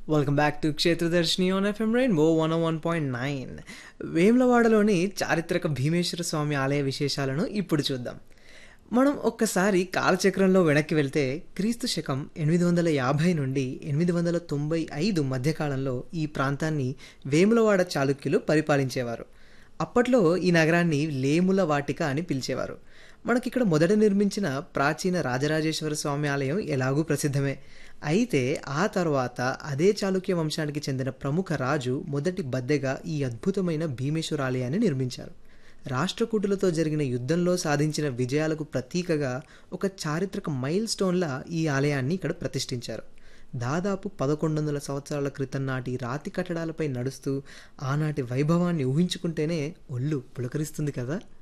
welcome back to Kshetradarshini on FM Rainbow one one point nine వేములవాడలోని చారిత్రక భీమేశ్వర స్వామి ఆలయ విశేషాలను ఇప్పుడు చూద్దాం మనం ఒక్కసారి కాలచక్రంలో వెనక్కి వెళ్తే క్రీస్తు శకం ఎనిమిది వందల యాభై నుండి ఎనిమిది వందల తొంభై ఐదు మధ్యకాలంలో ఈ ప్రాంతాన్ని వేములవాడ చాళుక్యులు పరిపాలించేవారు అప్పట్లో ఈ నగరాన్ని లేముల వాటిక అని పిలిచేవారు మనకిక్కడ మొదట నిర్మించిన ప్రాచీన రాజరాజేశ్వర స్వామి ఆలయం ఎలాగూ ప్రసిద్ధమే అయితే ఆ తర్వాత అదే చాళుక్య వంశానికి చెందిన ప్రముఖ రాజు మొదటి బద్దెగా ఈ అద్భుతమైన భీమేశ్వర ఆలయాన్ని నిర్మించారు రాష్ట్రకూటులతో జరిగిన యుద్ధంలో సాధించిన విజయాలకు ప్రతీకగా ఒక చారిత్రక మైల్ స్టోన్లా ఈ ఆలయాన్ని ఇక్కడ ప్రతిష్ఠించారు దాదాపు పదకొండు వందల సంవత్సరాల క్రితం నాటి రాతి కట్టడాలపై నడుస్తూ ఆనాటి వైభవాన్ని ఊహించుకుంటేనే ఒళ్ళు పులకరిస్తుంది కదా